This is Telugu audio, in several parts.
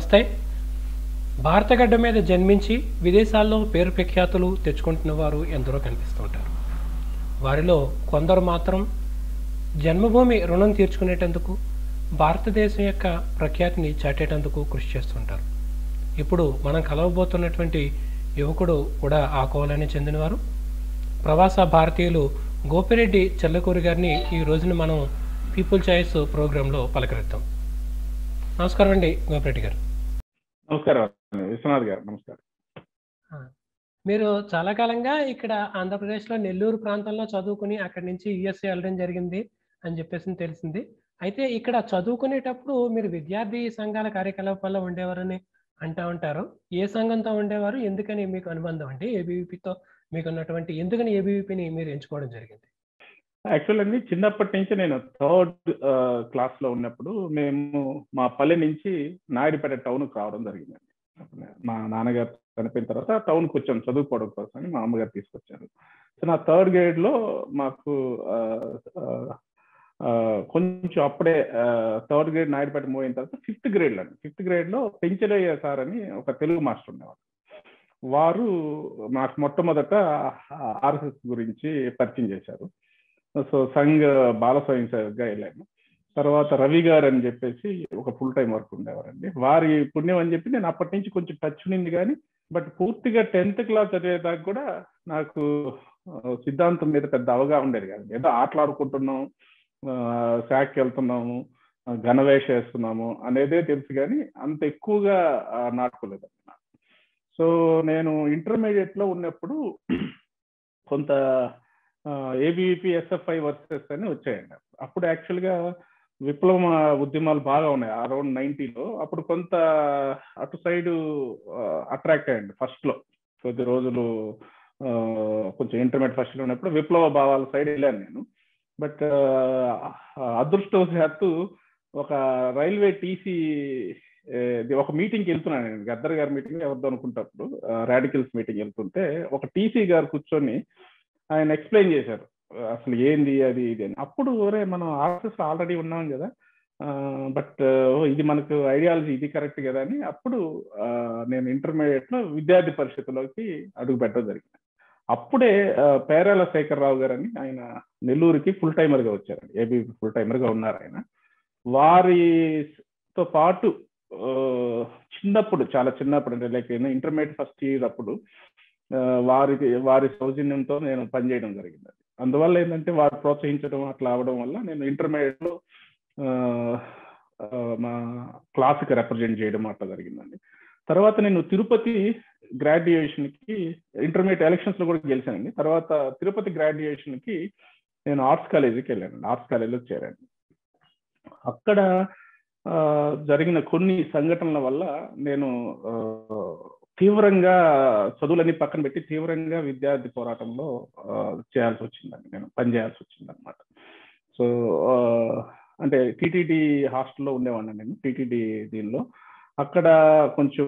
నమస్తే భారతగడ్డ మీద జన్మించి విదేశాల్లో పేరు ప్రఖ్యాతులు తెచ్చుకుంటున్న వారు ఎందరో కనిపిస్తుంటారు వారిలో కొందరు మాత్రం జన్మభూమి రుణం తీర్చుకునేటందుకు భారతదేశం యొక్క ప్రఖ్యాతిని చాటేటందుకు కృషి చేస్తుంటారు ఇప్పుడు మనం కలవబోతున్నటువంటి యువకుడు కూడా ఆ కోవలని చెందినవారు ప్రవాస భారతీయులు గోపిరెడ్డి చెల్లకూరి గారిని ఈ రోజున మనం పీపుల్ చాయిస్ ప్రోగ్రాంలో పలకరిద్దాం నమస్కారం అండి గోపిరెడ్డి గారు నమస్కారం విశ్వనాథ్ గారు నమస్కారం మీరు చాలా కాలంగా ఇక్కడ ఆంధ్రప్రదేశ్లో నెల్లూరు ప్రాంతంలో చదువుకుని అక్కడి నుంచి యుఎస్ఏ వెళ్ళడం జరిగింది అని చెప్పేసి తెలిసింది అయితే ఇక్కడ చదువుకునేటప్పుడు మీరు విద్యార్థి సంఘాల కార్యకలాపాల్లో ఉండేవారని అంటా ఉంటారు ఏ సంఘంతో ఉండేవారు ఎందుకని మీకు అనుబంధం అండి ఏబీవీపీతో మీకు ఉన్నటువంటి ఎందుకని ఏబీవీపీని మీరు ఎంచుకోవడం జరిగింది యాక్చువల్ అండి చిన్నప్పటి నుంచి నేను థర్డ్ క్లాస్ లో ఉన్నప్పుడు మేము మా పల్లె నుంచి నాయుడుపేట టౌన్ రావడం జరిగిందండి మా నాన్నగారు చనిపోయిన తర్వాత టౌన్కి వచ్చాం చదువుకోవడం కోసం అని మా అమ్మగారు తీసుకొచ్చారు సో నా థర్డ్ గ్రేడ్ లో మాకు కొంచెం అప్పుడే థర్డ్ గ్రేడ్ నాయుడుపేట మూవ్ అయిన తర్వాత ఫిఫ్త్ గ్రేడ్ లో ఫిఫ్త్ గ్రేడ్ లో పెంచలయ్య సార్ అని ఒక తెలుగు మాస్టర్ ఉండేవారు వారు నాకు మొట్టమొదట ఆర్ఎస్ఎస్ గురించి పరిచయం చేశారు సో సంఘ్ బాల స్వయం సేవగా వెళ్ళాను తర్వాత రవి గారు అని చెప్పేసి ఒక ఫుల్ టైం వర్క్ ఉండేవారండి వారి పుణ్యం అని చెప్పి నేను అప్పటి నుంచి కొంచెం టచ్ ఉన్నింది కానీ బట్ పూర్తిగా టెన్త్ క్లాస్ చదివేదాకా కూడా నాకు సిద్ధాంతం మీద పెద్ద అవగాహన ఉండేది కాదు ఏదో ఆటలాడుకుంటున్నాం శాఖకి వెళ్తున్నాము ఘనవేష వేస్తున్నాము అనేదే తెలుసు కానీ అంత ఎక్కువగా నాటుకోలేదు సో నేను ఇంటర్మీడియట్ లో ఉన్నప్పుడు కొంత ఏబిపి ఎస్ఎఫ్ఐ వర్సెస్ అని వచ్చాయండి అప్పుడు యాక్చువల్గా విప్లవ ఉద్యమాలు బాగా ఉన్నాయి అరౌండ్ నైన్టీలో అప్పుడు కొంత అటు సైడ్ అట్రాక్ట్ అయ్యండి ఫస్ట్ లో కొద్ది రోజులు కొంచెం ఇంటర్మీడియట్ ఫస్ట్ లో ఉన్నప్పుడు విప్లవ భావాల సైడ్ వెళ్ళాను నేను బట్ అదృష్టవశాత్తు ఒక రైల్వే టీసీ ఒక మీటింగ్కి వెళ్తున్నాను నేను గద్దర్ గారి మీటింగ్ ఎవరిదో అనుకుంటప్పుడు రాడికల్స్ మీటింగ్ వెళ్తుంటే ఒక టీసీ గారు కూర్చొని ఆయన ఎక్స్ప్లెయిన్ చేశారు అసలు ఏంది అది ఇది అని అప్పుడు ఒరే మనం ఆర్ఎస్ఎస్ ఆల్రెడీ ఉన్నాం కదా బట్ ఇది మనకు ఐడియాలజీ ఇది కరెక్ట్ కదా అని అప్పుడు నేను ఇంటర్మీడియట్ లో విద్యార్థి పరిషత్తులోకి అడుగు పెట్టడం జరిగింది అప్పుడే పేరాల శేఖర్ గారు అని ఆయన నెల్లూరుకి ఫుల్ టైమర్ గా వచ్చారండి ఏబీపీ ఫుల్ టైమర్ గా ఉన్నారు ఆయన వారితో పాటు చిన్నప్పుడు చాలా చిన్నప్పుడు అంటే లైక్ ఇంటర్మీడియట్ ఫస్ట్ ఇయర్ అప్పుడు వారికి వారి సౌజన్యంతో నేను పనిచేయడం జరిగింది అందువల్ల ఏంటంటే వారు ప్రోత్సహించడం అట్లా అవడం వల్ల నేను ఇంటర్మీడియట్ లో మా క్లాస్కి రిప్రజెంట్ చేయడం అట్లా జరిగిందండి తర్వాత నేను తిరుపతి గ్రాడ్యుయేషన్ కి ఇంటర్మీడియట్ ఎలక్షన్స్ లో కూడా గెలిచానండి తర్వాత తిరుపతి గ్రాడ్యుయేషన్ కి నేను ఆర్ట్స్ కాలేజీకి వెళ్ళాను ఆర్ట్స్ కాలేజీలో చేరాను అక్కడ జరిగిన కొన్ని సంఘటనల వల్ల నేను తీవ్రంగా చదువులన్నీ పక్కన పెట్టి తీవ్రంగా విద్యార్థి పోరాటంలో చేయాల్సి వచ్చిందండి నేను పనిచేయాల్సి వచ్చింది అనమాట సో అంటే టీటీడీ హాస్టల్లో ఉండేవాడిని నేను టీటీడీ దీనిలో అక్కడ కొంచెం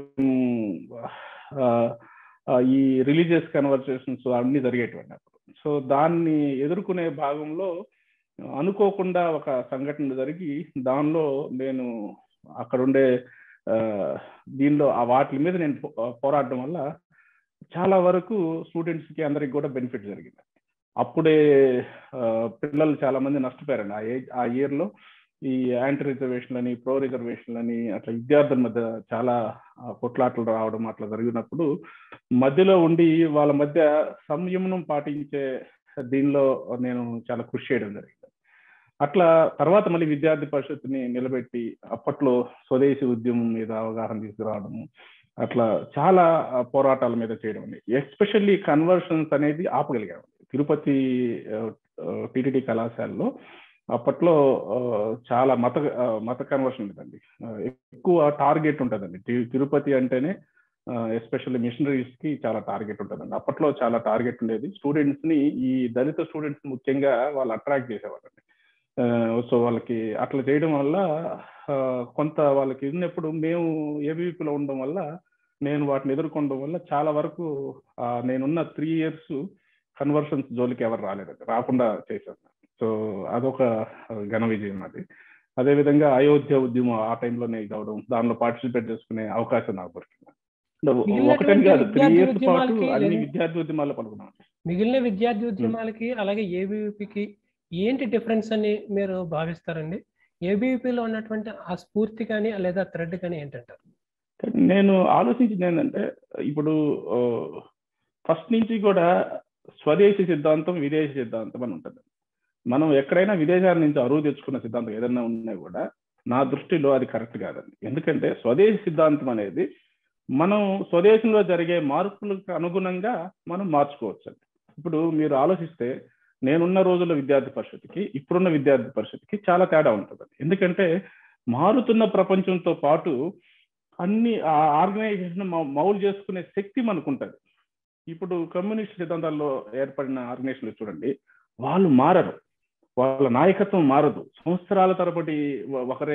ఈ రిలీజియస్ కన్వర్సేషన్స్ అన్ని జరిగేటువంటి అప్పుడు సో దాన్ని ఎదుర్కొనే భాగంలో అనుకోకుండా ఒక సంఘటన జరిగి దానిలో నేను అక్కడ ఉండే దీనిలో ఆ వాటి మీద నేను పోరాడడం వల్ల చాలా వరకు స్టూడెంట్స్కి అందరికి కూడా బెనిఫిట్ జరిగింది అప్పుడే పిల్లలు చాలా మంది నష్టపోయారండి ఆ ఏజ్ ఆ ఇయర్లో ఈ యాంటీ రిజర్వేషన్లని ప్రో రిజర్వేషన్లని అట్లా విద్యార్థుల మధ్య చాలా కొట్లాటలు రావడం అట్లా జరిగినప్పుడు మధ్యలో ఉండి వాళ్ళ మధ్య సంయమనం పాటించే దీనిలో నేను చాలా కృషి చేయడం జరిగింది అట్లా తర్వాత మళ్ళీ విద్యార్థి పరిషత్ని నిలబెట్టి అప్పట్లో స్వదేశీ ఉద్యమం మీద అవగాహన తీసుకురావడము అట్లా చాలా పోరాటాల మీద చేయడం ఎస్పెషల్లీ కన్వర్షన్స్ అనేది ఆపగలిగాము తిరుపతి టీటీడీ కళాశాలలో అప్పట్లో చాలా మత మత కన్వర్షన్ ఉంటుందండి ఎక్కువ టార్గెట్ ఉంటుందండి తిరుపతి అంటేనే ఎస్పెషల్లీ మిషనరీస్ కి చాలా టార్గెట్ ఉంటుందండి అప్పట్లో చాలా టార్గెట్ ఉండేది స్టూడెంట్స్ ని ఈ దళిత స్టూడెంట్స్ ముఖ్యంగా వాళ్ళు అట్రాక్ట్ చేసేవాళ్ళండి సో వాళ్ళకి అట్లా చేయడం వల్ల కొంత వాళ్ళకి ఉన్నప్పుడు మేము ఏబీవీపీలో ఉండడం వల్ల నేను వాటిని ఎదుర్కొనడం వల్ల చాలా వరకు నేనున్న త్రీ ఇయర్స్ కన్వర్షన్స్ జోలికి ఎవరు రాలేదండి రాకుండా చేశాను సో అదొక ఘన విజయం అది అదేవిధంగా అయోధ్య ఉద్యమం ఆ టైంలోనే ఇది అవడం దానిలో పార్టిసిపేట్ చేసుకునే అవకాశం నాకు దొరికింది అంటే ఒకటని కాదు త్రీ విద్యార్థి ఇయర్స్ పాటు ఉద్యమాలకి అన్ని లేదా- విద్యార్థి ఉద్యమాల్లో పాల్గొన్నాను మిగిలిన విద్యార్థి ఉద్యమాలకి అలాగే ఏబీవీపీకి ఏంటి డిఫరెన్స్ అని మీరు భావిస్తారండి ఏబీవీపీలో ఉన్నటువంటి ఆ స్ఫూర్తి కానీ లేదా థ్రెడ్ కానీ ఏంటంటారు నేను ఆలోచించింది ఏంటంటే ఇప్పుడు ఫస్ట్ నుంచి కూడా స్వదేశీ సిద్ధాంతం విదేశీ సిద్ధాంతం అని ఉంటుంది మనం ఎక్కడైనా విదేశాల నుంచి అరువు తెచ్చుకున్న సిద్ధాంతం ఏదైనా ఉన్నా కూడా నా దృష్టిలో అది కరెక్ట్ కాదండి ఎందుకంటే స్వదేశీ సిద్ధాంతం అనేది మనం స్వదేశంలో జరిగే మార్పులకు అనుగుణంగా మనం మార్చుకోవచ్చు అండి ఇప్పుడు మీరు ఆలోచిస్తే నేనున్న రోజుల్లో విద్యార్థి పరిషత్కి ఇప్పుడున్న విద్యార్థి పరిషత్కి చాలా తేడా ఉంటుంది ఎందుకంటే మారుతున్న ప్రపంచంతో పాటు అన్ని ఆ ఆర్గనైజేషన్ మౌలు చేసుకునే శక్తి మనకు ఉంటుంది ఇప్పుడు కమ్యూనిస్ట్ సిద్ధాంతాల్లో ఏర్పడిన ఆర్గనైజేషన్లు చూడండి వాళ్ళు మారరు వాళ్ళ నాయకత్వం మారదు సంవత్సరాల తరబడి వ- ఒకరే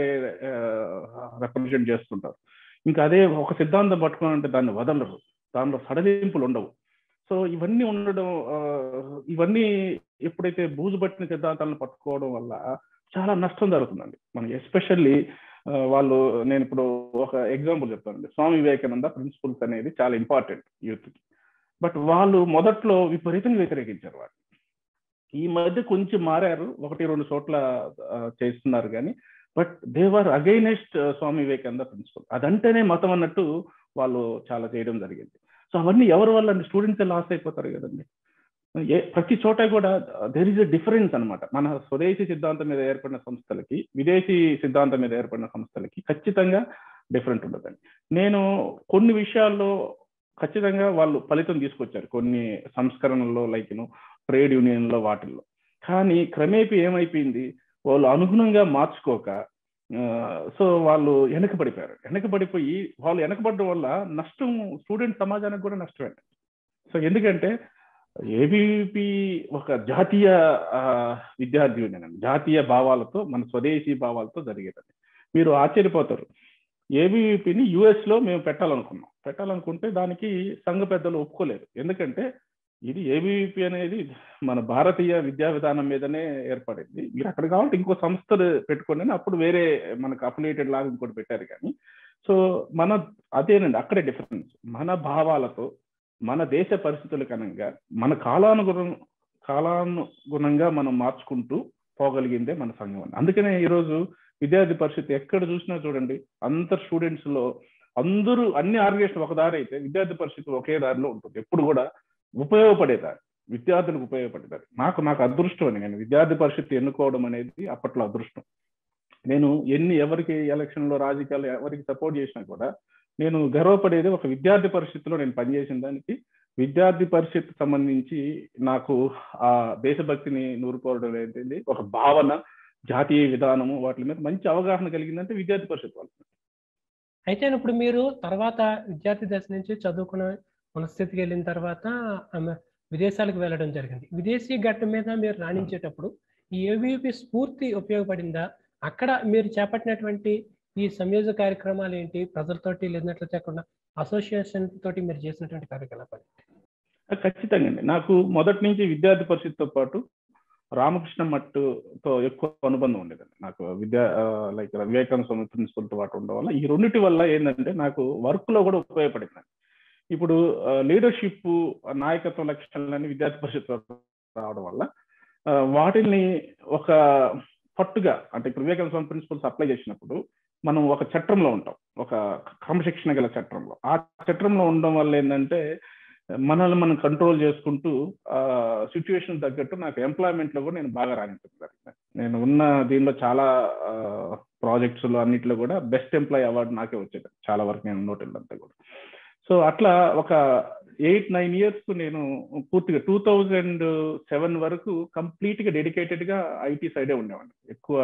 రిప్రజెంట్ చేస్తుంటారు ఇంకా అదే ఒక సిద్ధాంతం పట్టుకోవాలంటే దాన్ని వదలరు దానిలో సడలింపులు ఉండవు సో ఇవన్నీ ఉండడం ఆ, ఇవన్నీ ఎప్పుడైతే బూజు పట్టిన సిద్ధాంతాలను పట్టుకోవడం వల్ల చాలా నష్టం జరుగుతుందండి మనకి ఎస్పెషల్లీ వాళ్ళు నేను ఇప్పుడు ఒక ఎగ్జాంపుల్ చెప్తానండి స్వామి వివేకానంద ప్రిన్సిపల్స్ అనేది చాలా ఇంపార్టెంట్ యూత్కి బట్ వాళ్ళు మొదట్లో విపరీతంగా వ్యతిరేకించారు వాళ్ళు ఈ మధ్య కొంచెం మారారు ఒకటి రెండు చోట్ల ఆ, చేస్తున్నారు కానీ but they were against Swami Vivekananda principle అదంటేనే మతం అన్నట్టు వాళ్ళు చాలా చేయడం జరిగింది సో అవన్నీ ఎవరి వల్ల స్టూడెంట్స్ లాస్ అయిపోతారు కదండి ఏ ప్రతి చోట కూడా దెర్ ఇస్ ఎ డిఫరెన్స్ అన్నమాట మన స్వదేశీ సిద్ధాంతం మీద ఏర్పడిన సంస్థలకి విదేశీ సిద్ధాంతం మీద ఏర్పడిన సంస్థలకి ఖచ్చితంగా డిఫరెంట్ ఉండదండి నేను కొన్ని విషయాల్లో ఖచ్చితంగా వాళ్ళు ఫలితం తీసుకొచ్చారు కొన్ని సంస్కరణల్లో లైక్ యూనో ట్రేడ్ యూనియన్లో వాటిల్లో కానీ క్రమేపీ ఏమైపోయింది వాళ్ళు అనుగుణంగా మార్చుకోక సో వాళ్ళు వెనకబడిపోయారు వెనకబడిపోయి వాళ్ళు వెనకబడడం వల్ల నష్టం స్టూడెంట్ సమాజానికి కూడా నష్టమే సో ఎందుకంటే ఏబీపీ ఒక జాతీయ ఆ, విద్యార్థి యూనియన్ అండి జాతీయ భావాలతో మన స్వదేశీ భావాలతో జరిగేదండి మీరు ఆశ్చర్యపోతారు ఏబీవీపీని యుఎస్ లో మేము పెట్టాలనుకున్నాం పెట్టాలనుకుంటే దానికి సంఘ పెద్దలు ఒప్పుకోలేదు ఎందుకంటే ఇది ఏబీవీపీ అనేది మన భారతీయ విద్యా విధానం మీదనే ఏర్పడింది మీరు అక్కడ కావాలంటే ఇంకో సంస్థలు పెట్టుకోండి అని అప్పుడు వేరే మనకు అఫిలియేటెడ్ లాగా ఇంకోటి పెట్టారు కానీ సో మన అదేనండి అక్కడే డిఫరెన్స్ మన భావాలతో మన దేశ పరిస్థితులకు అనుగుణంగా మన కాలానుగుణం కాలానుగుణంగా మనం మార్చుకుంటూ పోగలిగిందే మన సంఘం అండి అందుకనే ఈరోజు విద్యార్థి పరిస్థితి ఎక్కడ చూసినా చూడండి అందరు స్టూడెంట్స్ లో అందరూ అన్ని ఆర్గనైజేషన్ ఒక దారి అయితే విద్యార్థి పరిస్థితి ఒకే దారిలో ఉంటుంది ఎప్పుడు కూడా ఉపయోగపడేదారి విద్యార్థులకు ఉపయోగపడేదారి నాకు నాకు అదృష్టం అని నేను విద్యార్థి పరిస్థితి ఎన్నుకోవడం అనేది అప్పట్లో అదృష్టం నేను ఎన్ని ఎవరికి ఎలక్షన్ లో రాజకీయాలు ఎవరికి సపోర్ట్ చేసినా కూడా నేను గర్వపడేది ఒక విద్యార్థి పరిస్థితిలో నేను పనిచేసిన దానికి విద్యార్థి పరిషత్ సంబంధించి నాకు ఆ దేశభక్తిని నూరుకోవడం ఏంటంటే ఒక భావన జాతీయ విధానము వాటి మీద మంచి అవగాహన కలిగిందంటే విద్యార్థి పరిషత్ వాళ్ళు అయితే ఇప్పుడు మీరు తర్వాత విద్యార్థి దశ నుంచి చదువుకున్న మనస్థితికి వెళ్ళిన తర్వాత ఆమె విదేశాలకు వెళ్ళడం జరిగింది విదేశీ గట్టు మీద మీరు రాణించేటప్పుడు ఈ ఏవిపి స్ఫూర్తి ఉపయోగపడిందా అక్కడ మీరు చేపట్టినటువంటి ఈ సంయోజక కార్యక్రమాలు ఏంటి ప్రజలతోటి లేనట్లు కాకుండా అసోసియేషన్ తోటి మీరు చేసినటువంటి కార్యకలాపాలు ఖచ్చితంగా అండి నాకు మొదటి నుంచి విద్యార్థి పరిషత్తో పాటు రామకృష్ణ మట్టుతో ఎక్కువ అనుబంధం ఉండేదండి నాకు విద్యా లైక్ వివేకానంద స్వామి ప్రిన్సిపల్తో పాటు ఉండడం వల్ల ఈ రెండింటి వల్ల ఏంటంటే నాకు వర్క్ లో కూడా ఉపయోగపడింది ఇప్పుడు లీడర్షిప్ నాయకత్వ లక్షణాలన్నీ విద్యార్థి పరిషత్ రావడం వల్ల ఆ, వాటిని ఒక పట్టుగా అంటే ఇప్పుడు వివేకానంద స్వామి ప్రిన్సిపల్స్ అప్లై చేసినప్పుడు మనం ఒక చట్టంలో ఉంటాం ఒక క్రమశిక్షణ గల చట్టంలో ఆ చట్టంలో ఉండడం వల్ల ఏంటంటే మనల్ని మనం కంట్రోల్ చేసుకుంటూ ఆ సిచ్యువేషన్ తగ్గట్టు నాకు ఎంప్లాయ్మెంట్ లో కూడా నేను బాగా రాణించడం జరిగింది నేను ఉన్న దీనిలో చాలా ప్రాజెక్ట్స్ లో అన్నిట్లో కూడా బెస్ట్ ఎంప్లాయ్ అవార్డు నాకే వచ్చేది చాలా వరకు నేను నోటిల్లంతా కూడా సో అట్లా ఒక ఎయిట్ నైన్ ఇయర్స్ నేను పూర్తిగా టూ థౌజండ్ సెవెన్ వరకు కంప్లీట్ గా డెడికేటెడ్ గా ఐటీ సైడే ఉండేవాడిని ఎక్కువ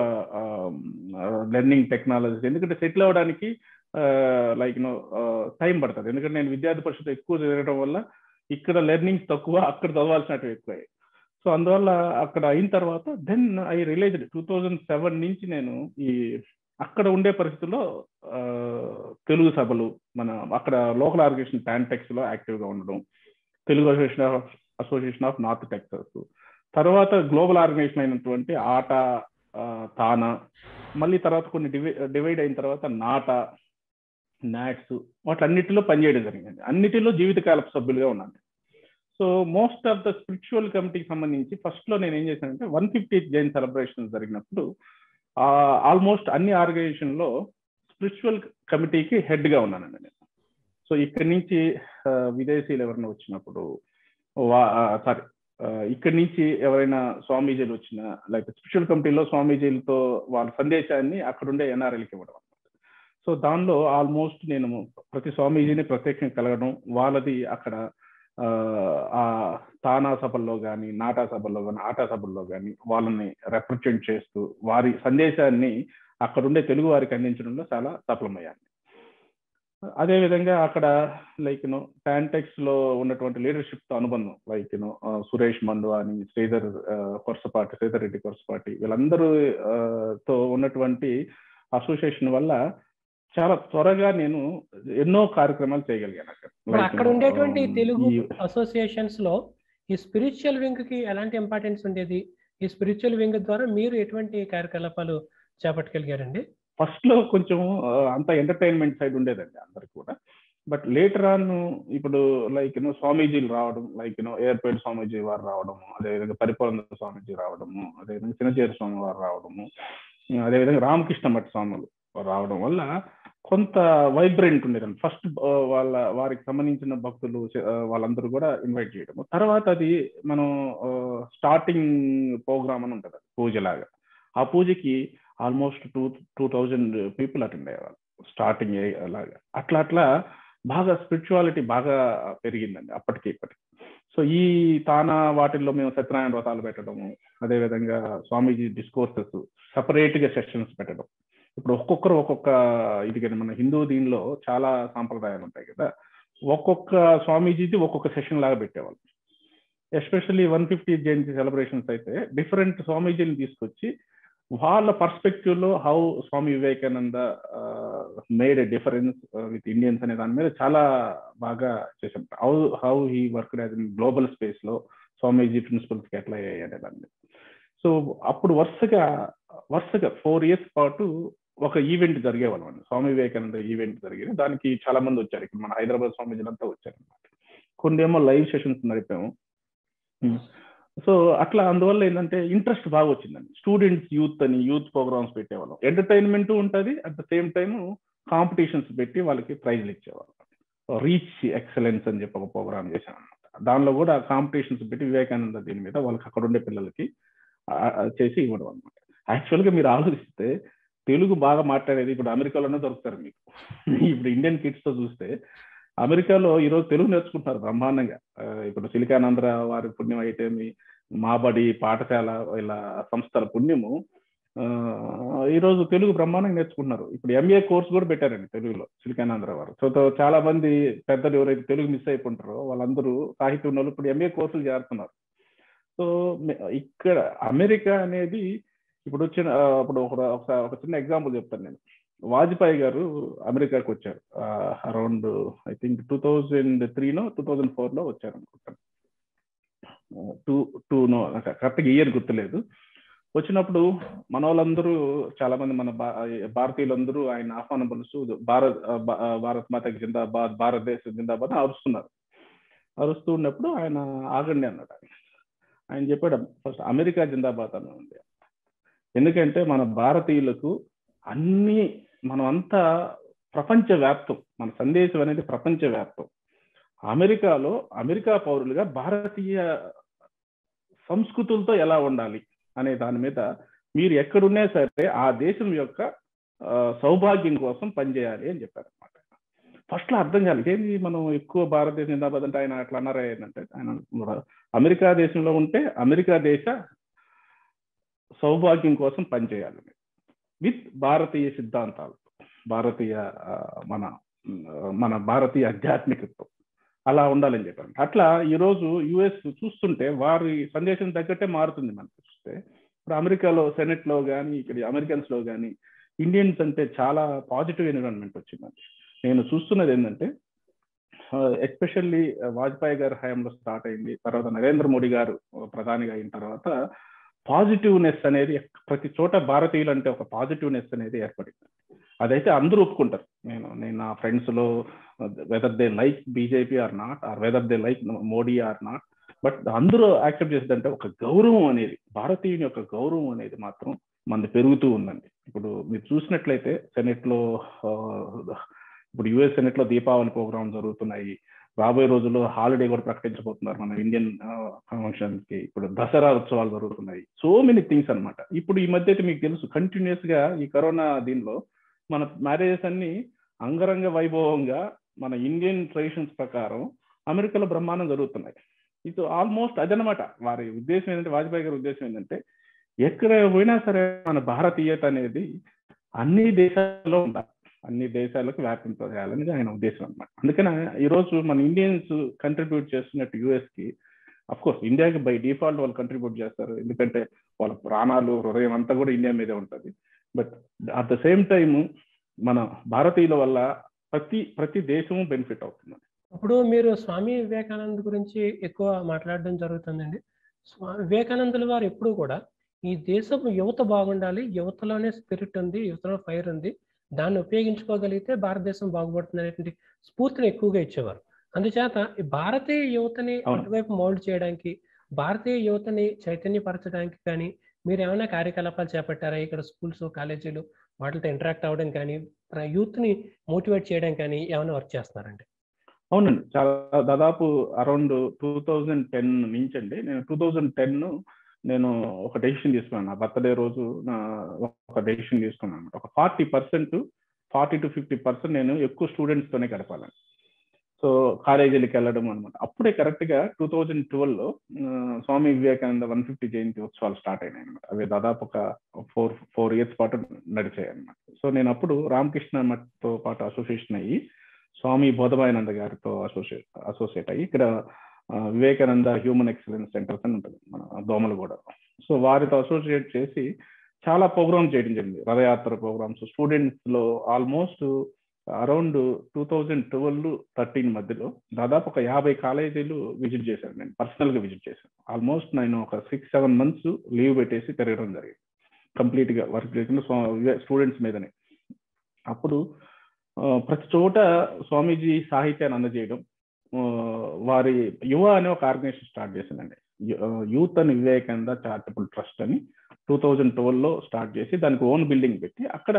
లెర్నింగ్ టెక్నాలజీ ఎందుకంటే సెటిల్ అవ్వడానికి లైక్ నో టైం పడుతుంది ఎందుకంటే నేను విద్యార్థి పరిషత్ ఎక్కువ జరగడం వల్ల ఇక్కడ లెర్నింగ్స్ తక్కువ అక్కడ చదవాల్సినట్టు ఎక్కువ సో అందువల్ల అక్కడ అయిన తర్వాత then I realised two thousand seven నుంచి నేను ఈ అక్కడ ఉండే పరిస్థితుల్లో ఆ, తెలుగు సభలు మన అక్కడ లోకల్ ఆర్గనైజేషన్ ప్యాంటెక్స్ లో యాక్టివ్ గా ఉండడం Telugu association of association of North Texas తర్వాత గ్లోబల్ ఆర్గనైజేషన్ అయినటువంటి ఆటా ఆ, తానా మళ్ళీ తర్వాత కొన్ని డివై డివైడ్ అయిన తర్వాత నాటా నాట్స్ వాటిలన్నిటిలో పనిచేయడం జరిగింది అన్నిటిలో జీవితకాలపు సభ్యులుగా ఉన్నాను so most of the spiritual కమిటీకి సంబంధించి ఫస్ట్ లో నేను ఏం చేశానంటే వన్ ఫిఫ్టీ జైన్ సెలబ్రేషన్ జరిగినప్పుడు ఆల్మోస్ట్ అన్ని ఆర్గనైజేషన్ లో స్పిరిచువల్ కమిటీకి హెడ్ గా ఉన్నానండి నేను సో ఇక్కడి నుంచి విదేశీయులు ఎవరైనా వచ్చినప్పుడు సారీ ఇక్కడి నుంచి ఎవరైనా స్వామీజీలు వచ్చినా లేకపోతే స్పిరిచువల్ కమిటీలో స్వామీజీలతో వాళ్ళ సందేశాన్ని అక్కడుండే ఎన్ఆర్ఎల్కి ఇవ్వడం సో దానిలో ఆల్మోస్ట్ నేను ప్రతి స్వామీజీని ప్రత్యేకంగా కలగడం వాళ్ళది అక్కడ ఆ తానా సభల్లో కానీ నాటా సభల్లో కానీ ఆటా సభల్లో కానీ వాళ్ళని రిప్రజెంట్ చేస్తూ వారి సందేశాన్ని అక్కడుండే తెలుగు వారికి అందించడంలో చాలా సఫలమయ్యాను అదేవిధంగా అక్కడ లైక్ యూనో ప్యాంటెక్స్ లో ఉన్నటువంటి లీడర్షిప్ తో అనుబంధం లైక్ యూనో సురేష్ మండు అని శ్రీధర్ కొరసపాటి శ్రీధర్ రెడ్డి కొరసపాటి వీళ్ళందరూ తో ఉన్నటువంటి అసోసియేషన్ వల్ల చాలా త్వరగా నేను ఎన్నో కార్యక్రమాలు చేయగలిగాను అక్కడ అక్కడ ఉండేటువంటి తెలుగు అసోసియేషన్స్ లో ఈ స్పిరిచువల్ వింగ్ కి ఎలాంటి ఇంపార్టెన్స్ ఉండేది ఈ స్పిరిచువల్ వింగ్ ద్వారా మీరు ఎటువంటి కార్యకలాపాలు చేపట్టగలిగారండి ఫస్ట్ లో కొంచెం అంత ఎంటర్టైన్మెంట్ సైడ్ ఉండేదండి అందరికి కూడా బట్ లేటర్ ఆన్ ఇప్పుడు లైక్ యూనో స్వామీజీలు రావడం లైక్ యూనో ఎయిర్పేట్ స్వామీజీ వారు రావడము అదేవిధంగా పరిపూర్ణ స్వామీజీ రావడము అదేవిధంగా చిన్నచేరు స్వామి వారు రావడము అదేవిధంగా రామకృష్ణ మఠ స్వాములు రావడం వల్ల కొంత వైబ్రెంట్ ఉండేదండి ఫస్ట్ వాళ్ళ వారికి సంబంధించిన భక్తులు వాళ్ళందరూ కూడా ఇన్వైట్ చేయడం తర్వాత అది మనం స్టార్టింగ్ ప్రోగ్రామ్ అని ఉంటుంది పూజలాగా ఆ పూజకి almost two two thousand people attend అయ్యేవాళ్ళు స్టార్టింగ్ అలాగా అట్లా అట్లా బాగా స్పిరిచువాలిటీ బాగా పెరిగిందండి అప్పటికి ఇప్పటికి సో ఈ తానా వాటిల్లో మేము సత్యనారాయణ వ్రతాలు పెట్టడము అదేవిధంగా స్వామీజీ డిస్కోర్సెస్ సపరేట్ గా సెషన్స్ పెట్టడం ఇప్పుడు ఒక్కొక్కరు ఒక్కొక్క ఇది కానీ మన హిందూ దీనిలో చాలా సాంప్రదాయాలు ఉంటాయి కదా ఒక్కొక్క స్వామీజీది ఒక్కొక్క సెషన్ లాగా పెట్టేవాళ్ళు especially one fifty Jayanti celebrations అయితే డిఫరెంట్ స్వామీజీని తీసుకొచ్చి వాళ్ళ పర్స్పెక్టివ్ లో how Swami Vivekananda made a difference with Indians అనే దాని మీద చాలా బాగా చేశాం how how he work as in global space లో స్వామీజీ ప్రిన్సిపల్స్ కి ఎట్లా అయ్యాయి అనే దాన్ని సో అప్పుడు వరుసగా వరుసగా ఫోర్ ఇయర్స్ పాటు ఒక ఈవెంట్ జరిగేవాళ్ళం అండి స్వామి వివేకానంద ఈవెంట్ జరిగింది దానికి చాలా మంది వచ్చారు ఇక్కడ మన హైదరాబాద్ స్వామీజీలంతా వచ్చారు అనమాట కొన్ని ఏమో లైవ్ సెషన్స్ నడిపాము సో అట్లా అందువల్ల ఏంటంటే ఇంట్రెస్ట్ బాగా వచ్చిందండి స్టూడెంట్స్ యూత్ అని యూత్ ప్రోగ్రామ్స్ పెట్టేవాళ్ళం ఎంటర్టైన్మెంట్ ఉంటుంది at the same time competitions పెట్టి వాళ్ళకి ప్రైజ్లు ఇచ్చేవాళ్ళం రీచ్ ఎక్సలెన్స్ అని చెప్పి ఒక ప్రోగ్రామ్ చేశాను అనమాట దానిలో కూడా కాంపిటీషన్స్ పెట్టి వివేకానంద దీని మీద వాళ్ళకి అక్కడ ఉండే పిల్లలకి చేసి ఇవ్వడం అనమాట యాక్చువల్గా మీరు ఆలోచిస్తే తెలుగు బాగా మాట్లాడేది ఇప్పుడు అమెరికాలోనే దొరుకుతారు మీకు ఇప్పుడు ఇండియన్ కిడ్స్ తో చూస్తే అమెరికాలో ఈరోజు తెలుగు నేర్చుకుంటున్నారు బ్రహ్మాండంగా ఇప్పుడు సిలికానాంధ్ర వారి పుణ్యం అయితే మీ మాబడి పాఠశాల ఇలా సంస్థల పుణ్యము ఈరోజు తెలుగు బ్రహ్మాండంగా నేర్చుకుంటున్నారు ఇప్పుడు ఎంఏ కోర్స్ కూడా పెట్టారండి తెలుగులో సిలికానాంధ్ర వారు సో చాలా మంది పెద్దలు ఎవరైతే తెలుగు మిస్ అయిపోంటారో వాళ్ళందరూ సాహిత్యం వాళ్ళు ఇప్పుడు ఎంఏ కోర్సులు చేస్తున్నారు సో ఇక్కడ అమెరికా అనేది ఇప్పుడు వచ్చిన ఇప్పుడు ఒక ఒక చిన్న ఎగ్జాంపుల్ చెప్తాను నేను వాజ్పేయి గారు అమెరికాకి వచ్చారు around I think two thousand త్రీనో టూ థౌజండ్ ఫోర్లో వచ్చారు అనుకుంటాను టూ టూనో కరెక్ట్గా ఇయర్ గుర్తులేదు వచ్చినప్పుడు మన వాళ్ళందరూ చాలా మంది మన భారతీయులందరూ ఆయన ఆహ్వానం పలుస్తూ భారత్ భారత్ మాతకి జిందాబాద్ భారతదేశం జిందాబాద్ అరుస్తున్నారు అరుస్తూ ఉన్నప్పుడు ఆయన ఆగండి అన్నాడు ఆయన ఆయన చెప్పాడు ఫస్ట్ అమెరికా జిందాబాద్ అని ఉంది ఎందుకంటే మన భారతీయులకు అన్ని మనం అంతా ప్రపంచవ్యాప్తం మన సందేశం అనేది ప్రపంచవ్యాప్తం అమెరికాలో అమెరికా పౌరులుగా భారతీయ సంస్కృతులతో ఎలా ఉండాలి అనే దాని మీద మీరు ఎక్కడున్నా సరే ఆ దేశం యొక్క సౌభాగ్యం కోసం పనిచేయాలి అని చెప్పారు అనమాట ఫస్ట్ లో అర్థం కాలేదు ఏంది మనం ఎక్కువ భారతదేశం జిందాబాద్ అంటే ఆయన అట్లా అన్నారా ఏంటంటే ఆయన అమెరికా దేశంలో ఉంటే అమెరికా దేశ సౌభాగ్యం కోసం పనిచేయాలి విత్ భారతీయ సిద్ధాంతాలు భారతీయ మన మన భారతీయ ఆధ్యాత్మికత్వం అలా ఉండాలని చెప్పాను అట్లా ఈరోజు యుఎస్ చూస్తుంటే వారి సందేశం తగ్గట్టే మారుతుంది మనకు చూస్తే ఇప్పుడు అమెరికాలో సెనెట్ లో కానీ ఇక్కడ అమెరికన్స్ లో కానీ ఇండియన్స్ అంటే చాలా పాజిటివ్ ఎన్విరాన్మెంట్ వచ్చిందండి నేను చూస్తున్నది ఏంటంటే ఎస్పెషల్లీ వాజ్పేయి గారి హయాంలో స్టార్ట్ అయింది తర్వాత నరేంద్ర మోడీ గారు ప్రధానిగా అయిన తర్వాత పాజిటివ్నెస్ అనేది ప్రతి చోట భారతీయులు అంటే ఒక పాజిటివ్నెస్ అనేది ఏర్పడింది అదైతే అందరూ ఒప్పుకుంటారు నేను నేను నా ఫ్రెండ్స్లో whether they like BJP or not or whether they like Modi or not but అందరూ యాక్సెప్ట్ చేసేదంటే ఒక గౌరవం అనేది భారతీయుని యొక్క గౌరవం అనేది మాత్రం మనది పెరుగుతూ ఉందండి ఇప్పుడు మీరు చూసినట్లయితే సెనెట్లో ఇప్పుడు యుఎస్ సెనెట్లో దీపావళి ప్రోగ్రామ్ జరుగుతున్నాయి రాబోయే రోజుల్లో హాలిడే కూడా ప్రకటించబోతున్నారు మన ఇండియన్ కన్వెన్షన్ కి ఇప్పుడు దసరా ఉత్సవాలు జరుగుతున్నాయి సో మెనీ థింగ్స్ అనమాట ఇప్పుడు ఈ మధ్య అయితే మీకు తెలుసు కంటిన్యూస్ గా ఈ కరోనా దీనిలో మన మ్యారేజెస్ అన్ని అంగరంగ వైభవంగా మన ఇండియన్ ట్రెడిషన్స్ ప్రకారం అమెరికాలో బ్రహ్మాండం జరుగుతున్నాయి ఇది ఆల్మోస్ట్ అదనమాట వారి ఉద్దేశం ఏంటంటే వాజ్పేయి గారి ఉద్దేశం ఏంటంటే ఎక్కడ పోయినా సరే మన భారతీయత అనేది అన్ని దేశాల్లో ఉండాలి అన్ని దేశాలకు వ్యాపింపజేయాలని ఆయన ఉద్దేశం అనమాట అందుకని ఈరోజు మన ఇండియన్స్ కంట్రిబ్యూట్ చేస్తున్నట్టు యుఎస్ కి అఫ్ కోర్స్ ఇండియాకి బై డిఫాల్ట్ వాళ్ళు కంట్రిబ్యూట్ చేస్తారు ఎందుకంటే వాళ్ళ ప్రాణాలు హృదయం అంతా కూడా ఇండియా మీదే ఉంటుంది but at the same time మన భారతీయుల వల్ల ప్రతి ప్రతి దేశము బెనిఫిట్ అవుతుంది ఇప్పుడు మీరు స్వామి వివేకానంద్ గురించి ఎక్కువ మాట్లాడడం జరుగుతుందండి స్వామి వివేకానందుల వారు ఎప్పుడు కూడా ఈ దేశం యువత బాగుండాలి యువతలోనే స్పిరిట్ ఉంది యువతలో ఫైర్ ఉంది దాన్ని ఉపయోగించుకోగలిగితే భారతదేశం బాగుపడుతుంది అనేటువంటి స్ఫూర్తిని ఎక్కువగా ఇచ్చేవారు అందుచేత ఈ భారతీయ యువతని అటువైపు మౌల్డ్ చేయడానికి భారతీయ యువతని చైతన్యపరచడానికి కానీ మీరు ఏమైనా కార్యకలాపాలు చేపట్టారా ఇక్కడ స్కూల్స్ కాలేజీలు వాటితో ఇంటరాక్ట్ అవ్వడం కానీ యూత్ ని మోటివేట్ చేయడం కానీ ఏమైనా వర్క్ చేస్తున్నారండి అవునండి చాలా దాదాపు అరౌండ్ టూ థౌజండ్ టెన్ నుంచి అండి నేను టూ థౌజండ్ టెన్ నేను ఒక డెసిషన్ తీసుకున్నాను నా బర్త్డే రోజు నా ఒక డెసిషన్ తీసుకున్నాను అనమాట ఒక forty percent forty to fifty percent నేను ఎక్కువ స్టూడెంట్స్ తోనే గడపాలని సో కాలేజీలకు వెళ్ళడం అనమాట అప్పుడే కరెక్ట్ గా టూ థౌజండ్ ట్వెల్వ్ లో స్వామి వివేకానంద వన్ ఫిఫ్టీ జయంతి ఉత్సవాలు స్టార్ట్ అయినాయి అనమాట అవి దాదాపు ఒక ఫోర్ ఫోర్ ఇయర్స్ పాటు నడిచాయి అనమాట సో నేను అప్పుడు రామకృష్ణ మఠ్తో పాటు అసోసియేషన్ అయ్యి స్వామి బోధమాయానంద గారితో అసోసియేట్ అసోసియేట్ అయ్యి ఇక్కడ వివేకానంద హ్యూమన్ ఎక్సలెన్స్ సెంటర్స్ అని ఉంటుంది మన దోమలగూడ సో వారితో అసోసియేట్ చేసి చాలా ప్రోగ్రామ్ చేయడం జరిగింది రథయాత్ర ప్రోగ్రామ్స్ స్టూడెంట్స్ లో almost around two thousand twelve thirteen మధ్యలో దాదాపు ఒక యాభై కాలేజీలు విజిట్ చేశాను నేను పర్సనల్ గా విజిట్ చేశాను ఆల్మోస్ట్ నేను ఒక సిక్స్ సెవెన్ మంత్స్ లీవ్ పెట్టేసి తిరగడం జరిగింది కంప్లీట్ గా వర్క్ చేయకుండా స్టూడెంట్స్ మీదనే అప్పుడు ప్రతి చోట స్వామీజీ సాహిత్యాన్ని అందజేయడం వారి యువ అనే ఒక ఆర్గనైజేషన్ స్టార్ట్ చేసిందండి యూత్ అని వివేకానంద చారిటబుల్ ట్రస్ట్ అని టూ థౌజండ్ ట్వెల్వ్ లో స్టార్ట్ చేసి దానికి ఓన్ బిల్డింగ్ పెట్టి అక్కడ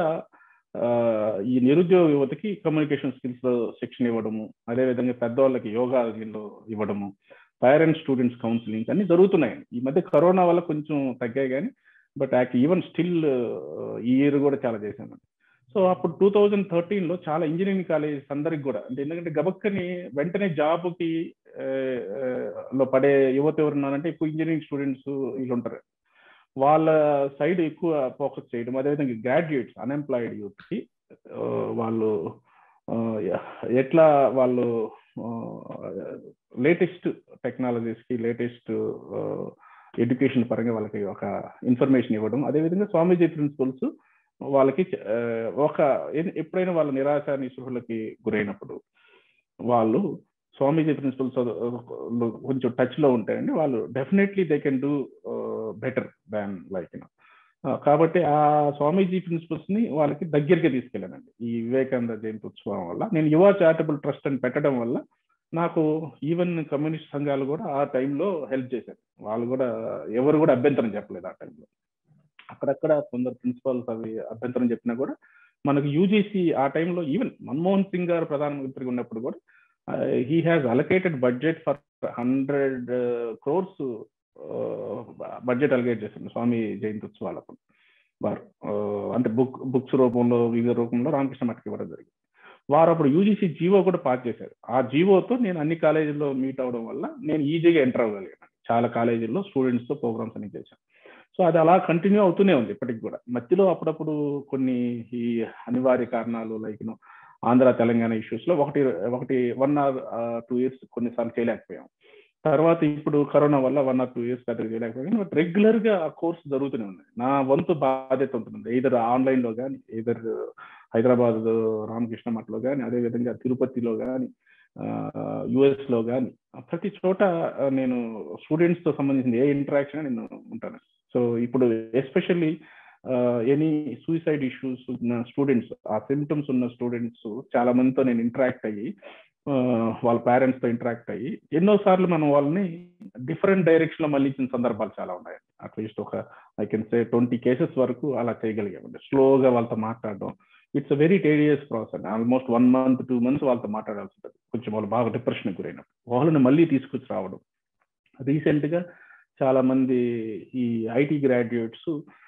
ఈ నిరుద్యోగ యువతకి కమ్యూనికేషన్ స్కిల్స్ లో శిక్షణ ఇవ్వడము అదేవిధంగా పెద్దవాళ్ళకి యోగా ఇవ్వడము పేరెంట్స్ స్టూడెంట్స్ కౌన్సిలింగ్ అన్ని జరుగుతున్నాయండి ఈ మధ్య కరోనా వల్ల కొంచెం తగ్గాయి కానీ బట్ యాక్ట్ ఈవెన్ స్టిల్ ఈ ఇయర్ కూడా చాలా చేశాను సో అప్పుడు టూ థౌజండ్ థర్టీన్ లో చాలా ఇంజనీరింగ్ కాలేజెస్ అందరికి కూడా అంటే ఎందుకంటే గబక్కని వెంటనే జాబ్కి లో పడే యువత ఎవరున్నారంటే ఎక్కువ ఇంజనీరింగ్ స్టూడెంట్స్ వీళ్ళు ఉంటారు వాళ్ళ సైడ్ ఎక్కువ ఫోకస్ చేయడం అదేవిధంగా గ్రాడ్యుయేట్స్ అన్ఎంప్లాయిడ్ యూత్ కి వాళ్ళు ఎట్లా వాళ్ళు లేటెస్ట్ టెక్నాలజీస్ కి లేటెస్ట్ ఎడ్యుకేషన్ పరంగా వాళ్ళకి ఒక ఇన్ఫర్మేషన్ ఇవ్వడం అదేవిధంగా స్వామీజీ ప్రిన్సిపల్స్ వాళ్ళకి ఒక ఎప్పుడైనా వాళ్ళ నిరాశ నిస్పృహలకి గురైనప్పుడు వాళ్ళు స్వామీజీ ప్రిన్సిపల్స్ కొంచెం టచ్ లో ఉంటాయండి వాళ్ళు definitely they can do better than like you know కాబట్టి ఆ స్వామీజీ ప్రిన్సిపల్స్ ని వాళ్ళకి దగ్గరికి తీసుకెళ్ళానండి ఈ వివేకానంద జయంతి ఉత్సవం వల్ల నేను యువ చారిటబుల్ ట్రస్ట్ అని పెట్టడం వల్ల నాకు ఈవెన్ కమ్యూనిస్ట్ సంఘాలు కూడా ఆ టైంలో హెల్ప్ చేశారు వాళ్ళు కూడా ఎవరు కూడా అభ్యంతరం చెప్పలేదు ఆ టైంలో అక్కడక్కడ కొందరు ప్రిన్సిపల్స్ అవి అభ్యంతరం చెప్పినా కూడా మనకు యూజీసీ ఆ టైంలో ఈవెన్ మన్మోహన్ సింగ్ గారు ప్రధానమంత్రిగా ఉన్నప్పుడు కూడా he has allocated budget for hundred crores budget allocate చేశారు స్వామి జయంతి ఉత్సవాలకు వారు అంటే బుక్ బుక్స్ రూపంలో వివిధ రూపంలో రామకృష్ణ మఠకి ఇవ్వడం జరిగింది వారు అప్పుడు యూజీసీ జీవో కూడా పాస్ చేశారు ఆ జీవోతో నేను అన్ని కాలేజీల్లో మీట్ అవడం వల్ల నేను ఈజీగా ఎంటర్ అవ్వగలిగాను చాలా కాలేజీల్లో స్టూడెంట్స్తో ప్రోగ్రామ్స్ అన్ని చేశాను సో అది అలా కంటిన్యూ అవుతూనే ఉంది ఇప్పటికి కూడా మధ్యలో అప్పుడప్పుడు కొన్ని ఈ అనివార్య కారణాలు లైక్ ఆంధ్ర తెలంగాణ ఇష్యూస్ లో ఒకటి ఒకటి వన్ ఆర్ టూ ఇయర్స్ కొన్నిసార్లు చేయలేకపోయాం తర్వాత ఇప్పుడు కరోనా వల్ల వన్ ఆర్ టూ ఇయర్స్ పెద్దగా చేయలేకపోయాం బట్ రెగ్యులర్ గా ఆ కోర్స్ జరుగుతూనే ఉంది నా వంతు బాధ్యత ఉంటుంది ఇదర్ ఆన్లైన్ లో కానీ ఇదర్ హైదరాబాద్ రామకృష్ణ మఠలో కానీ అదేవిధంగా తిరుపతిలో కానీ యుఎస్ లో కానీ ప్రతి చోట నేను స్టూడెంట్స్ తో సంబంధించిన ఏ ఇంటరాక్షన్ నేను ఉంటాను సో ఇప్పుడు ఎస్పెషల్లీ ఎనీ సూసైడ్ ఇష్యూస్ ఉన్న స్టూడెంట్స్ ఆ సిమ్టమ్స్ ఉన్న స్టూడెంట్స్ చాలా మందితో నేను ఇంటరాక్ట్ అయ్యి వాళ్ళ పేరెంట్స్ తో ఇంటరాక్ట్ అయ్యి ఎన్నో సార్లు మనం వాళ్ళని డిఫరెంట్ డైరెక్షన్ లో మళ్ళించిన సందర్భాలు చాలా ఉన్నాయి అట్లీస్ట్ ఒక I can say twenty cases వరకు అలా చేయగలిగామండి స్లోగా వాళ్ళతో మాట్లాడడం it's a very tedious process almost one month two months వాళ్ళతో మాట్లాడాల్సి ఉంటుంది కొంచెం వాళ్ళు బాగా డిప్రెషన్ గురైనప్పుడు వాళ్ళని మళ్ళీ తీసుకొచ్చి రావడం రీసెంట్ గా చాలా మంది ఈ ఐటీ గ్రాడ్యుయేట్స్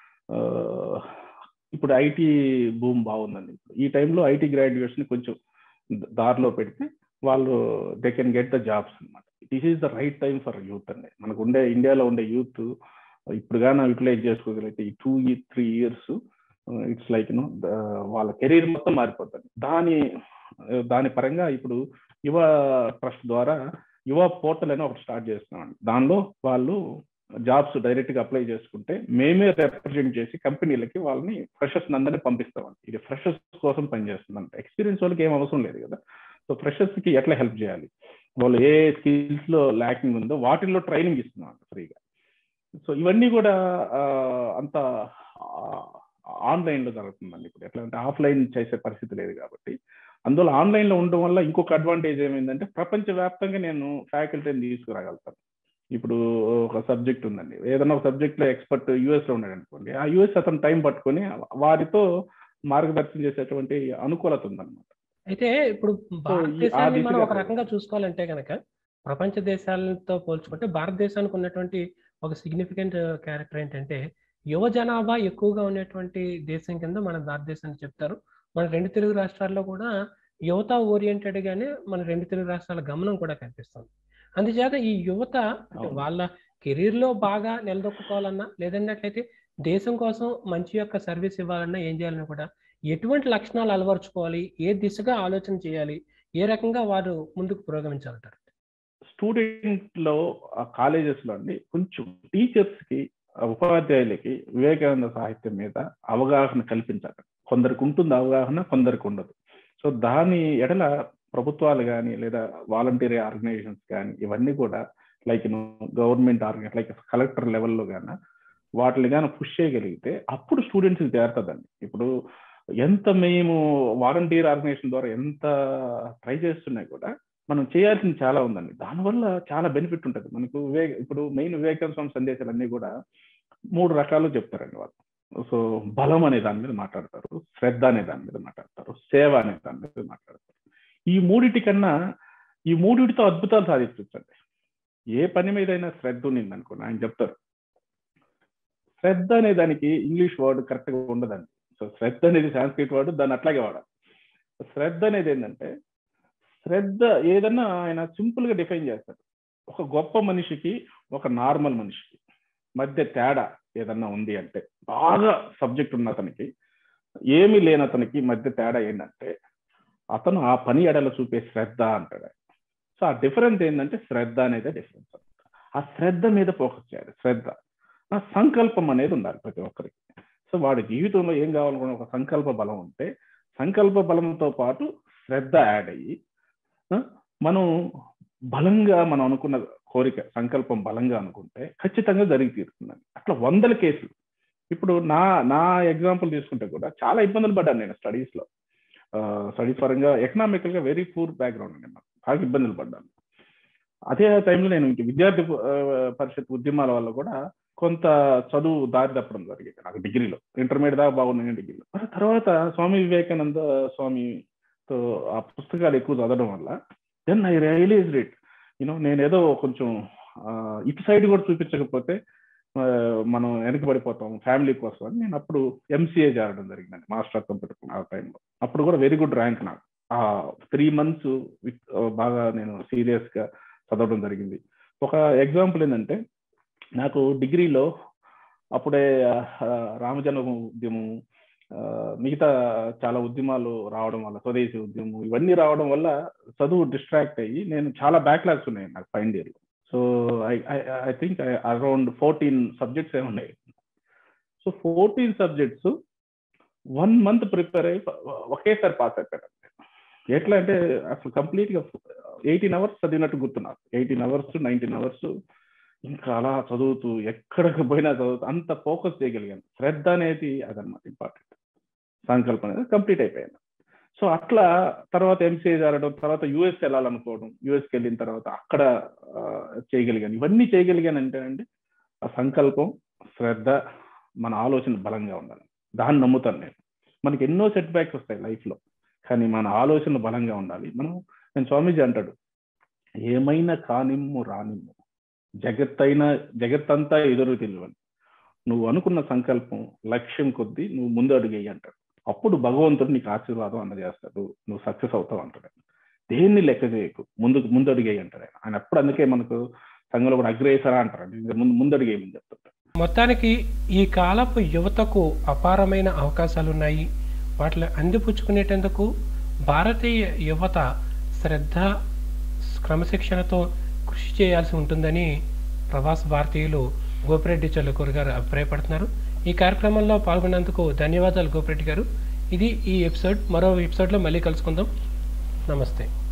ఇప్పుడు ఐటీ భూమి బాగుందండి ఈ టైంలో ఐటీ గ్రాడ్యుయేట్స్ ని కొంచెం దారిలో పెడితే వాళ్ళు they can get the jobs అనమాట this is the right time for youth అండి మనకు ఉండే ఇండియాలో ఉండే యూత్ ఇప్పుడు కానీ యూటిలైజ్ చేసుకోగలిగితే ఈ టూ ఈ three years it's like you know వాళ్ళ కెరీర్ మొత్తం మారిపోతుంది దాని దాని పరంగా ఇప్పుడు యువ ట్రస్ట్ ద్వారా యువ పోర్టల్ అని ఒకటి స్టార్ట్ చేస్తున్నామండి దానిలో వాళ్ళు జాబ్స్ డైరెక్ట్ గా అప్లై చేసుకుంటే మేమే రిప్రజెంట్ చేసి కంపెనీలకి వాళ్ళని ఫ్రెషర్స్ అందరినీ పంపిస్తామండి ఇది ఫ్రెషర్స్ కోసం పనిచేస్తుందంట ఎక్స్పీరియన్స్ వాళ్ళకి ఏం అవసరం లేదు కదా సో ఫ్రెషర్స్ కి ఎట్లా హెల్ప్ చేయాలి వాళ్ళు ఏ స్కిల్స్ లో ల్యాకింగ్ ఉందో వాటిల్లో ట్రైనింగ్ ఇస్తున్నాం ఫ్రీగా సో ఇవన్నీ కూడా అంత ఆన్లైన్ లో జరుగుతుందండి ఇప్పుడు ఎట్లా అంటే ఆఫ్లైన్ చేసే పరిస్థితి లేదు కాబట్టి అందువల్ల ఆన్లైన్ లో ఉండడం వల్ల ఇంకొక అడ్వాంటేజ్ ఏమైందంటే ప్రపంచవ్యాప్తంగా నేను ఫ్యాకల్టీని తీసుకురాగలుగుతాను ఇప్పుడు ఒక సబ్జెక్ట్ ఉందండి ఏదైనా ఒక సబ్జెక్ట్ లో ఎక్స్పర్ట్ యుఎస్ లో ఉన్నాడు అనుకోండి ఆ యుఎస్ అతను టైం పట్టుకొని వారితో మార్గదర్శనం చేసేటువంటి అనుకూలత ఉందన్నమాట అయితే ఇప్పుడు భారతదేశాన్ని మనం ఒక రకంగా చూసుకోవాలంటే కనుక ప్రపంచ దేశాలతో పోల్చుకుంటే భారతదేశానికి ఉన్నటువంటి ఒక సిగ్నిఫికెంట్ క్యారెక్టర్ ఏంటంటే యువ జనాభా ఎక్కువగా ఉన్నటువంటి దేశం కింద మన భారతదేశాన్ని చెప్తారు మన రెండు తెలుగు రాష్ట్రాల్లో కూడా యువత ఓరియంటెడ్ గానే మన రెండు తెలుగు రాష్ట్రాల గమనం కూడా కనిపిస్తుంది అందుచేత ఈ యువత వాళ్ళ కెరీర్ లో బాగా నిలదొక్కుకోవాలన్నా లేదన్నట్లయితే దేశం కోసం మంచి యొక్క సర్వీస్ ఇవ్వాలన్నా ఏం చేయాలన్నా కూడా ఎటువంటి లక్షణాలు అలవరుచుకోవాలి ఏ దిశగా ఆలోచన చేయాలి ఏ రకంగా వారు ముందుకు పురోగమించాలంటారు స్టూడెంట్ లో కాలేజెస్ లో అండి కొంచెం టీచర్స్ కి ఉపాధ్యాయులకి వివేకానంద సాహిత్యం మీద అవగాహన కల్పించాలి కొందరికి ఉంటుంది అవగాహన కొందరికి ఉండదు సో దాని ఎడల ప్రభుత్వాలు కానీ లేదా వాలంటీర్ ఆర్గనైజేషన్స్ కానీ ఇవన్నీ కూడా like government organise like collector లెవెల్లో కానీ వాటిని కానీ పుష్ చేయగలిగితే అప్పుడు స్టూడెంట్స్కి చేరుతుందండి ఇప్పుడు ఎంత మేము వాలంటీర్ ఆర్గనైజేషన్ ద్వారా ఎంత ట్రై చేస్తున్నాయి కూడా మనం చేయాల్సింది చాలా ఉందండి దానివల్ల చాలా బెనిఫిట్ ఉంటుంది మనకు వివేక్ ఇప్పుడు మెయిన్ వివేకానంద స్వామి సందేశాలు అన్నీ కూడా మూడు రకాలు చెప్తారండి వాళ్ళు సో బలం అనే దాని మీద మాట్లాడతారు శ్రద్ధ అనే దాని మీద మాట్లాడతారు సేవ అనే దాని మీద మాట్లాడతారు ఈ మూడిటి కన్నా ఈ మూడిటితో అద్భుతాలు సాధించండి ఏ పని మీదైనా శ్రద్ధ ఉన్నింది అనుకోండి ఆయన చెప్తారు శ్రద్ధ అనే దానికి ఇంగ్లీష్ వర్డ్ కరెక్ట్గా ఉండదండి సో శ్రద్ధ అనేది సాంస్క్రిట్ వర్డ్ దాన్ని అట్లాగే వాడాలి శ్రద్ధ అనేది ఏంటంటే శ్రద్ధ ఏదన్నా ఆయన సింపుల్ గా డిఫైన్ చేస్తాడు ఒక గొప్ప మనిషికి ఒక నార్మల్ మనిషికి మధ్య తేడా ఏదన్నా ఉంది అంటే బాగా సబ్జెక్ట్ ఉన్న అతనికి ఏమీ లేని అతనికి మధ్య తేడా ఏంటంటే అతను ఆ పని ఎడల చూపే శ్రద్ధ అంటాడు సో ఆ డిఫరెన్స్ ఏంటంటే శ్రద్ధ అనేది డిఫరెన్స్ ఆ శ్రద్ధ మీద ఫోకస్ చేయాలి శ్రద్ధ ఆ సంకల్పం అనేది ఉండాలి ప్రతి ఒక్కరికి సో వాడి జీవితంలో ఏం కావాలనుకున్న ఒక సంకల్ప బలం ఉంటే సంకల్ప బలంతో పాటు శ్రద్ధ యాడ్ అయ్యి మనం బలంగా మనం అనుకున్న కోరిక సంకల్పం బలంగా అనుకుంటే ఖచ్చితంగా జరిగి తీరుతుందండి అట్లా వందల కేసులు ఇప్పుడు నా నా ఎగ్జాంపుల్ తీసుకుంటే కూడా చాలా ఇబ్బందులు పడ్డాను నేను స్టడీస్ లో స్టడీస్ పరంగా ఎకనామికల్ గా వెరీ పూర్ బ్యాక్గ్రౌండ్ అండి నాకు బాగా ఇబ్బందులు పడ్డాను అదే టైంలో నేను ఇంక విద్యార్థి పరిషత్ ఉద్యమాల వల్ల కూడా కొంత చదువు దారి తప్పడం జరిగింది నాకు డిగ్రీలో ఇంటర్మీడియట్ దాకా బాగున్నాను డిగ్రీలో మరి తర్వాత స్వామి వివేకానంద స్వామితో ఆ పుస్తకాలు ఎక్కువ చదవడం వల్ల then I realise it you know నేను ఏదో కొంచెం ఇటు సైడ్ కూడా చూపించకపోతే మనం వెనకబడిపోతాం ఫ్యామిలీ కోసం అని నేను అప్పుడు ఎంసీఏ చేరడం జరిగిందండి మాస్టర్ కంప్యూటర్ ఆ టైంలో అప్పుడు కూడా వెరీ గుడ్ ర్యాంక్ నాకు ఆ త్రీ మంత్స్ బాగా నేను సీరియస్ గా చదవడం జరిగింది ఒక ఎగ్జాంపుల్ ఏంటంటే నాకు డిగ్రీలో అప్పుడే రామజన్మ ఉద్యమం మిగతా చాలా ఉద్యమాలు రావడం వల్ల స్వదేశీ ఉద్యమం ఇవన్నీ రావడం వల్ల చదువు డిస్ట్రాక్ట్ అయ్యి నేను చాలా బ్యాక్లాగ్స్ ఉన్నాయి నాకు ఫైనల్ ఇయర్లో so I I think around fourteen subjects ఏమి ఉన్నాయి so fourteen subjects one month prepare అయ్యి ఒకేసారి పాస్ అయిపోయాను ఎట్లా అంటే అసలు కంప్లీట్గా ఎయిటీన్ అవర్స్ చదివినట్టు గుర్తున్నారు ఎయిటీన్ అవర్స్ నైన్టీన్ అవర్స్ ఇంకా అలా చదువుతూ ఎక్కడికి పోయినా చదువుతూ అంత ఫోకస్ చేయగలిగాను శ్రద్ధ అనేది అదనమాట ఇంపార్టెంట్ సంకల్పం అనేది కంప్లీట్ అయిపోయాను సో అట్లా తర్వాత ఎంసీఏ జరగడం తర్వాత యుఎస్ వెళ్ళాలనుకోవడం యుఎస్కి వెళ్ళిన తర్వాత అక్కడ ఆ, చేయగలిగాను ఇవన్నీ చేయగలిగాను అంటేనండి ఆ సంకల్పం శ్రద్ధ మన ఆలోచన బలంగా ఉండాలి దాన్ని నమ్ముతాను నేను మనకి ఎన్నో సెట్ బ్యాక్స్ వస్తాయి లైఫ్లో కానీ మన ఆలోచన బలంగా ఉండాలి మనం నేను స్వామీజీ అంటాడు ఏమైనా కానిమ్ము రానిమ్ము జగత్తైనా జగత్తంతా ఎదురు తెలియని నువ్వు అనుకున్న సంకల్పం లక్ష్యం కొద్దీ నువ్వు ముందు అడుగేయి అంటాడు అప్పుడు భగవంతుడు నీకు ఆశీర్వాదం అందజేస్తాడు నువ్వు సక్సెస్ అవుతావు అంటాడు ఆయన. దేన్ని లెక్క చేయకు ముందుకు ముందు అడిగేయి అంటాడు ఆయన. ఆయన ఎప్పుడు అందుకే మనకు సంఘంలో కూడా అగ్రేసరా అంటారు ముందు ముందు అడిగేయమని చెప్తుంటారు మొత్తానికి ఈ కాలపు యువతకు అపారమైన అవకాశాలు ఉన్నాయి వాటిని అందిపుచ్చుకునేటందుకు భారతీయ యువత శ్రద్ధ క్రమశిక్షణతో కృషి చేయాల్సి ఉంటుందని ప్రవాస భారతీయులు గోపిరెడ్డి చల్లకూరు గారు అభిప్రాయపడుతున్నారు ఈ కార్యక్రమంలో పాల్గొన్నందుకు ధన్యవాదాలు గోపిరెడ్డి గారు ఇది ఈ ఎపిసోడ్ మరో ఎపిసోడ్లో మళ్ళీ కలుసుకుందాం నమస్తే